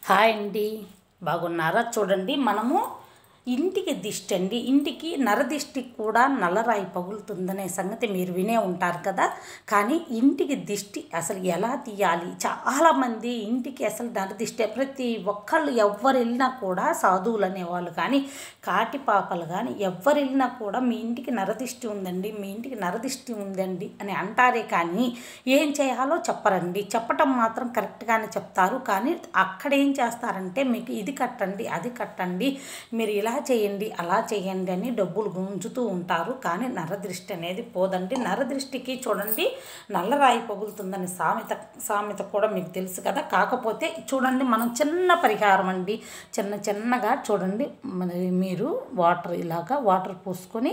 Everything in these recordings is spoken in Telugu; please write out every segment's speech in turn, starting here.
హాయ్ అండి బాగున్నారా చూడండి మనము ఇంటికి దిష్టి అండి ఇంటికి నరదిష్టి కూడా నల్లరాయి పగులుతుందనే సంగతి మీరు వినే ఉంటారు కదా కానీ ఇంటికి దిష్టి అసలు ఎలా తీయాలి చాలామంది ఇంటికి అసలు నరదిష్టి ప్రతి ఒక్కళ్ళు ఎవ్వరు వెళ్ళినా కూడా సాధువులు అనేవాళ్ళు కానీ కాటి పాపలు కానీ ఎవ్వరు వెళ్ళినా కూడా మీ ఇంటికి నరదిష్టి ఉందండి మీ ఇంటికి నరదిష్టి ఉందండి అని అంటారే కానీ ఏం చేయాలో చెప్పరండి చెప్పటం మాత్రం కరెక్ట్గానే చెప్తారు కానీ అక్కడ ఏం చేస్తారంటే మీకు ఇది కట్టండి అది కట్టండి మీరు ఇలా చేయండి అలా చేయండి అని డబ్బులు గుంజుతూ ఉంటారు కానీ నరదృష్టి అనేది పోదండి నరదృష్టికి చూడండి నల్లరాయి పగులుతుందని సామెత సామెత కూడా మీకు తెలుసు కదా కాకపోతే చూడండి మనం చిన్న పరిహారం అండి చిన్న చిన్నగా చూడండి మన మీరు వాటర్ ఇలాగా వాటర్ పోసుకొని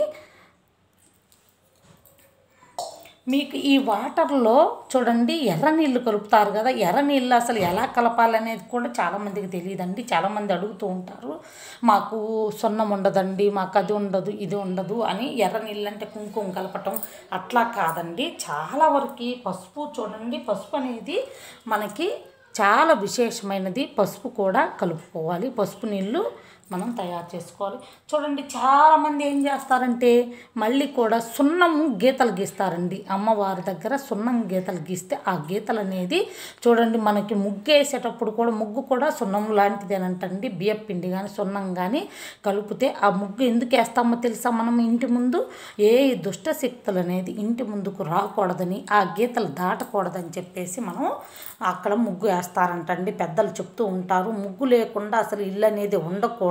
మీకు ఈ వాటర్లో చూడండి ఎర్ర నీళ్ళు కలుపుతారు కదా ఎర్ర నీళ్ళు అసలు ఎలా కలపాలనేది కూడా చాలామందికి తెలియదండి చాలామంది అడుగుతూ ఉంటారు మాకు సున్నం ఉండదండి మాకు అది ఉండదు ఇది ఉండదు అని ఎర్ర నీళ్ళు అంటే కుంకుమ కలపటం అట్లా కాదండి చాలా వరకు పసుపు చూడండి పసుపు అనేది మనకి చాలా విశేషమైనది పసుపు కూడా కలుపుకోవాలి పసుపు నీళ్ళు మనం తయారు చేసుకోవాలి చూడండి చాలామంది ఏం చేస్తారంటే మళ్ళీ కూడా సున్నం గీతలు గీస్తారండి అమ్మవారి దగ్గర సున్నం గీతలు గీస్తే ఆ గీతలు అనేది చూడండి మనకి ముగ్గు వేసేటప్పుడు కూడా ముగ్గు కూడా సున్నం లాంటిదేనంటండి బియ్యం పిండి కానీ సున్నం కానీ కలిపితే ఆ ముగ్గు ఎందుకు వేస్తామో తెలుసా మనం ఇంటి ముందు ఏ దుష్ట శక్తులు అనేది ఇంటి ముందుకు రాకూడదని ఆ గీతలు దాటకూడదని చెప్పేసి మనం అక్కడ ముగ్గు వేస్తారంటండి పెద్దలు చెప్తూ ఉంటారు ముగ్గు లేకుండా అసలు ఇల్లు అనేది ఉండకూడదు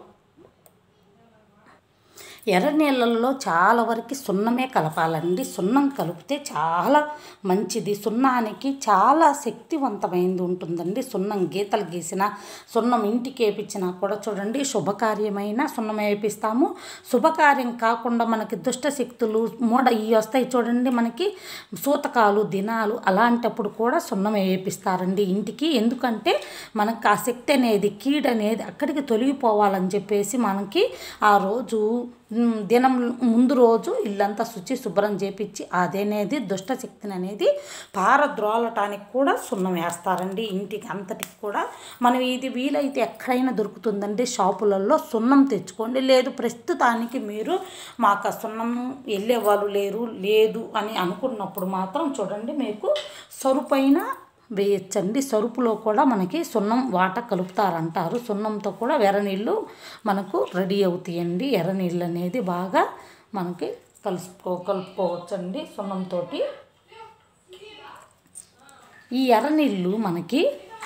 ఎర్ర నీళ్ళల్లో చాలా వరకు సున్నమే కలపాలండి సున్నం కలిపితే చాలా మంచిది సున్నానికి చాలా శక్తివంతమైనది ఉంటుందండి సున్నం గీతలు గీసిన సున్నం ఇంటికి వేపించినా కూడా చూడండి శుభకార్యమైన సున్నం వేపిస్తాము శుభకార్యం కాకుండా మనకి దుష్ట శక్తులు మూడ ఇవి వస్తాయి చూడండి మనకి సూతకాలు దినాలు అలాంటప్పుడు కూడా సున్నం వేపిస్తారండి ఇంటికి ఎందుకంటే మనకు ఆ శక్తి అనేది కీడనేది అక్కడికి తొలగిపోవాలని చెప్పేసి మనకి ఆ రోజు ఉమ్, దినం ముందు రోజు ఇల్లంతా శుచి శుభ్రం చేపించి అదనేది దుష్ట శక్తిని అనేది పారద్రోలటానికి కూడా సున్నం వేస్తారండి ఇంటికి అంతటికి కూడా మనం ఇది వీలైతే ఎక్కడైనా దొరుకుతుందండి షాపులలో సున్నం తెచ్చుకోండి లేదు ప్రస్తుతానికి మీరు మాకు ఆ సున్నం వెళ్ళే వాళ్ళు లేరు లేదు అని అనుకున్నప్పుడు మాత్రం చూడండి మీకు సరుపైన వేయచ్చండి సరుపులో కూడా మనకి సున్నం వాట కలుపుతారంటారు సున్నంతో కూడా ఎర్రనీళ్ళు మనకు రెడీ అవుతాయండి ఎర్రనీళ్ళు అనేది బాగా మనకి కలుసుకో కలుపుకోవచ్చండి సున్నంతో ఈ ఎర్రనీళ్ళు మనకి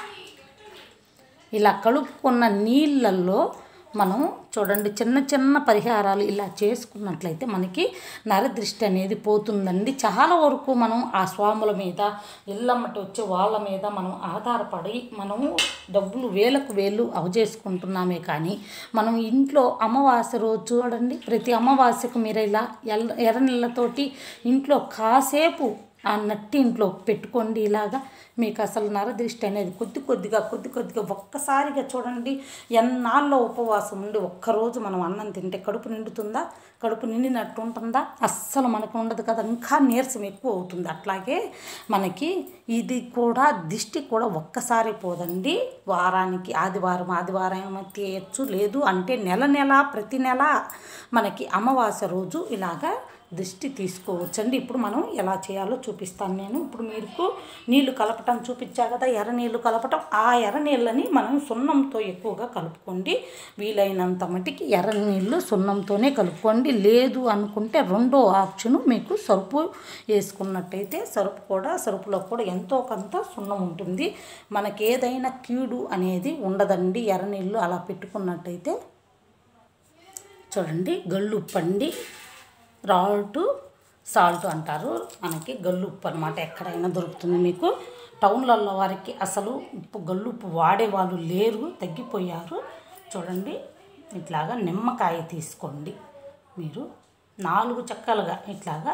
ఇలా కలుపుకున్న నీళ్ళల్లో మనం చూడండి చిన్న చిన్న పరిహారాలు ఇలా చేసుకున్నట్లయితే మనకి నరదృష్టి అనేది పోతుందండి చాలా వరకు మనం ఆ స్వాముల మీద ఇళ్ళమ్మటి వచ్చే వాళ్ళ మీద మనం ఆధారపడి మనము డబ్బులు వేలకు వేలు అవజేసుకుంటున్నామే కానీ మనం ఇంట్లో అమావాస్య రోజు చూడండి ప్రతి అమావాస్యకు మీరు ఇలా ఎల్ల ఎర్ర నీళ్ళతోటి ఇంట్లో కాసేపు ఆ నట్టి ఇంట్లో పెట్టుకోండి ఇలాగా మీకు అసలు నరదృష్టి అనేది కొద్ది కొద్దిగా కొద్ది కొద్దిగా ఒక్కసారిగా చూడండి ఎన్నాళ్ళలో ఉపవాసం ఉండి ఒక్కరోజు మనం అన్నం తింటే కడుపు నిండుతుందా కడుపు నిండినట్టు ఉంటుందా అస్సలు మనకు ఉండదు కదా ఇంకా నీరసం ఎక్కువ అవుతుంది అట్లాగే మనకి ఇది కూడా దిష్టి కూడా ఒక్కసారి పోదండి వారానికి ఆదివారం ఆదివారం తీయచ్చు లేదు అంటే నెల నెల ప్రతి నెల మనకి అమావాస్య రోజు ఇలాగా దిష్టి తీసుకోవచ్చండి ఇప్పుడు మనం ఎలా చేయాలో చూపిస్తాను నేను ఇప్పుడు మీకు నీళ్లు కలపటం చూపించా కదా ఎర్ర నీళ్లు కలపటం ఆ ఎర్ర నీళ్ళని మనం సున్నంతో ఎక్కువగా కలుపుకోండి వీలైనంత మటుకి ఎర్ర నీళ్ళు సున్నంతోనే కలుపుకోండి లేదు అనుకుంటే రెండో ఆప్షను మీకు సరుపు వేసుకున్నట్టయితే సరుపు కూడా సరుపులో కూడా ఎంతో కొంత సున్నం ఉంటుంది మనకి ఏదైనా కీడు అనేది ఉండదండి ఎర్ర నీళ్ళు అలా పెట్టుకున్నట్టయితే చూడండి గళ్ళు పండి రాల్ట్ సాల్ట్ అంటారు మనకి గల్లుప్పు అనమాట ఎక్కడైనా దొరుకుతుంది మీకు టౌన్లలో వారికి అసలు ఉప్పు గల్లుప్పు వాడే వాళ్ళు లేరు తగ్గిపోయారు చూడండి ఇట్లాగా నిమ్మకాయ తీసుకోండి మీరు నాలుగు చెక్కలుగా ఇట్లాగా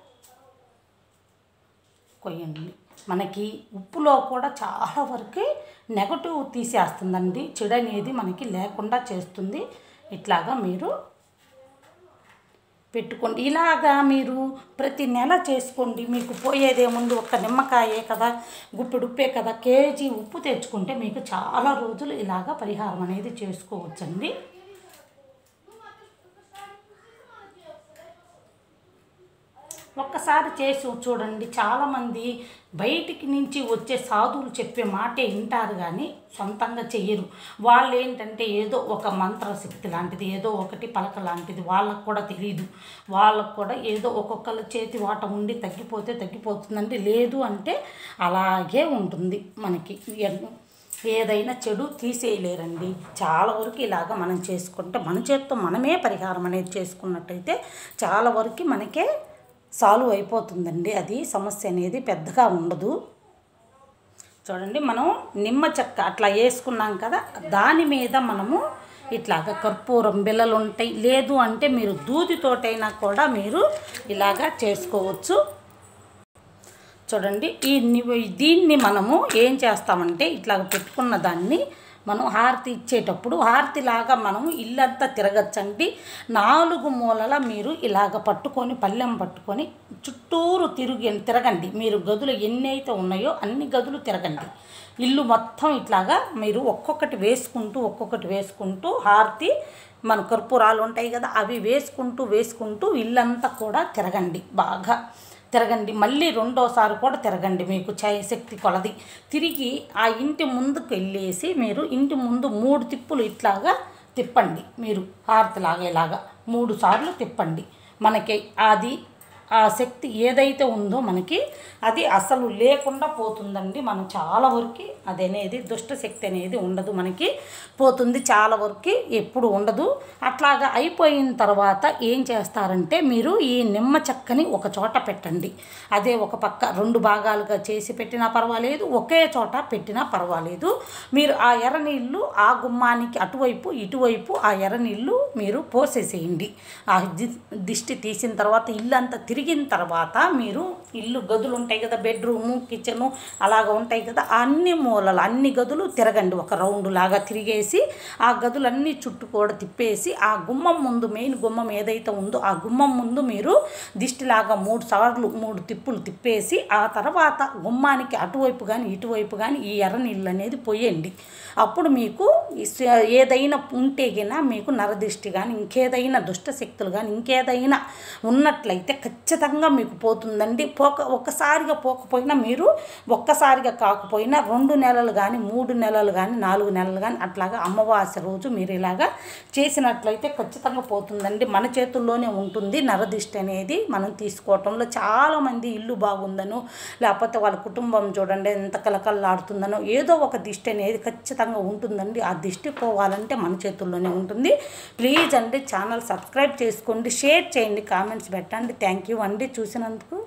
కొయ్యండి మనకి ఉప్పులో కూడా చాలా వరకు నెగటివ్ తీసేస్తుందండి చెడు అనేది మనకి లేకుండా చేస్తుంది ఇట్లాగా మీరు పెట్టుకోండి ఇలాగా మీరు ప్రతి నెల చేసుకోండి మీకు పోయేదేముంది ఒక్క నిమ్మకాయే కదా గుప్పెడు ఉప్పే కదా కేజీ ఉప్పు తెచ్చుకుంటే మీకు చాలా రోజులు ఇలాగా పరిహారం అనేది చేసుకోవచ్చండి ఒక్కసారి చేసి చూడండి చాలామంది బయటికి నుంచి వచ్చే సాధువులు చెప్పే మాటే వింటారు కానీ సొంతంగా చెయ్యరు వాళ్ళు ఏంటంటే ఏదో ఒక మంత్రశక్తి లాంటిది ఏదో ఒకటి పలక లాంటిది వాళ్ళకు కూడా తెలియదు వాళ్ళకు కూడా ఏదో ఒక్కొక్కళ్ళ చేతి వాట ఉండి తగ్గిపోతే తగ్గిపోతుందండి లేదు అంటే అలాగే ఉంటుంది మనకి ఎన్- ఏదైనా చెడు తీసేయలేరండి చాలా వరకు ఇలాగ మనం చేసుకుంటే మన చేత్తో మనమే పరిహారం అనేది చేసుకున్నట్టయితే చాలా వరకు మనకే సాల్వ్ అయిపోతుందండి అది సమస్య అనేది పెద్దగా ఉండదు చూడండి మనం నిమ్మ చెక్క అట్లా వేసుకున్నాం కదా దాని మీద మనము ఇట్లాగ కర్పూరం బిళ్ళలు ఉంటాయి లేదు అంటే మీరు దూదితోటైనా కూడా మీరు ఇలాగా చేసుకోవచ్చు చూడండి ఈ ని- దీన్ని మనము ఏం చేస్తామంటే ఇట్లాగ పెట్టుకున్న దాన్ని మనం హారతి ఇచ్చేటప్పుడు హారతిలాగా మనము ఇల్లంతా తిరగచ్చండి నాలుగు మూలల మీరు ఇలాగ పట్టుకొని పళ్ళెం పట్టుకొని చుట్టూరు తిరిగి తిరగండి మీరు గదులు ఎన్ని అయితే ఉన్నాయో అన్ని గదులు తిరగండి ఇల్లు మొత్తం ఇట్లాగా మీరు ఒక్కొక్కటి వేసుకుంటూ ఒక్కొక్కటి వేసుకుంటూ హారతి మన కర్పూరాలు ఉంటాయి కదా అవి వేసుకుంటూ వేసుకుంటూ ఇల్లంతా కూడా తిరగండి బాగా తిరగండి మళ్ళీ రెండోసారి కూడా తిరగండి మీకు చై శక్తి కొలది తిరిగి ఆ ఇంటి ముందుకు వెళ్ళేసి మీరు ఇంటి ముందు మూడు తిప్పులు ఇట్లాగా తిప్పండి మీరు హారతిలాగా ఇలాగా మూడు సార్లు తిప్పండి మనకి అది ఆ శక్తి ఏదైతే ఉందో మనకి అది అసలు లేకుండా పోతుందండి మనం చాలా వరకు అది అనేది దుష్ట శక్తి అనేది ఉండదు మనకి పోతుంది చాలా వరకు ఎప్పుడు ఉండదు అట్లాగా అయిపోయిన తర్వాత ఏం చేస్తారంటే మీరు ఈ నిమ్మ చెక్కని ఒక చోట పెట్టండి అదే ఒక పక్క రెండు భాగాలుగా చేసి పెట్టినా పర్వాలేదు ఒకే చోట పెట్టినా పర్వాలేదు మీరు ఆ ఎర్ర నీళ్ళు ఆ గుమ్మానికి అటువైపు ఇటువైపు ఆ ఎర్ర నీళ్ళు మీరు పోసేసేయండి ఆ ది- దిష్టి తీసిన తర్వాత ఇల్లు అంతా తిరిగిన తర్వాత మీరు ఇల్లు గదులు ఉంటాయి కదా బెడ్రూము కిచెను అలాగ ఉంటాయి కదా ఆ అన్ని మూలలు అన్ని గదులు తిరగండి ఒక రౌండ్ లాగా తిరిగేసి ఆ గదులన్నీ చుట్టూ కూడా తిప్పేసి ఆ గుమ్మం ముందు మెయిన్ గుమ్మం ఏదైతే ఉందో ఆ గుమ్మం ముందు మీరు దిష్టిలాగా మూడు సార్లు మూడు తిప్పులు తిప్పేసి ఆ తర్వాత గుమ్మానికి అటువైపు కానీ ఇటువైపు కానీ ఈ ఎర్ర నీళ్ళు అనేది పోయండి అప్పుడు మీకు ఈ స- ఏదైనా ఉంటే గిన మీకు నరదిష్టి కానీ ఇంకేదైనా దుష్ట శక్తులు కానీ ఇంకేదైనా ఉన్నట్లయితే ఖచ్చితంగా మీకు పోతుందండి పోక ఒక్కసారిగా పోకపోయినా మీరు ఒక్కసారిగా కాకపోయినా రెండు నెలలు కానీ మూడు నెలలు కానీ నాలుగు నెలలు కానీ అట్లాగా అమావాస్య రోజు మీరు ఇలాగా చేసినట్లయితే ఖచ్చితంగా పోతుందండి మన చేతుల్లోనే ఉంటుంది నరదిష్టి అనేది మనం తీసుకోవటంలో చాలామంది ఇల్లు బాగుందను లేకపోతే వాళ్ళ కుటుంబం చూడండి ఎంత కలకల్లాడుతుందనో ఏదో ఒక దిష్టి అనేది ఖచ్చితంగా ఉంటుందండి ఆ దిష్టి పోవాలంటే మన చేతుల్లోనే ఉంటుంది ప్లీజ్ అండి ఛానల్ సబ్స్క్రైబ్ చేసుకోండి షేర్ చేయండి కామెంట్స్ పెట్టండి థ్యాంక్ యూ అండి చూసినందుకు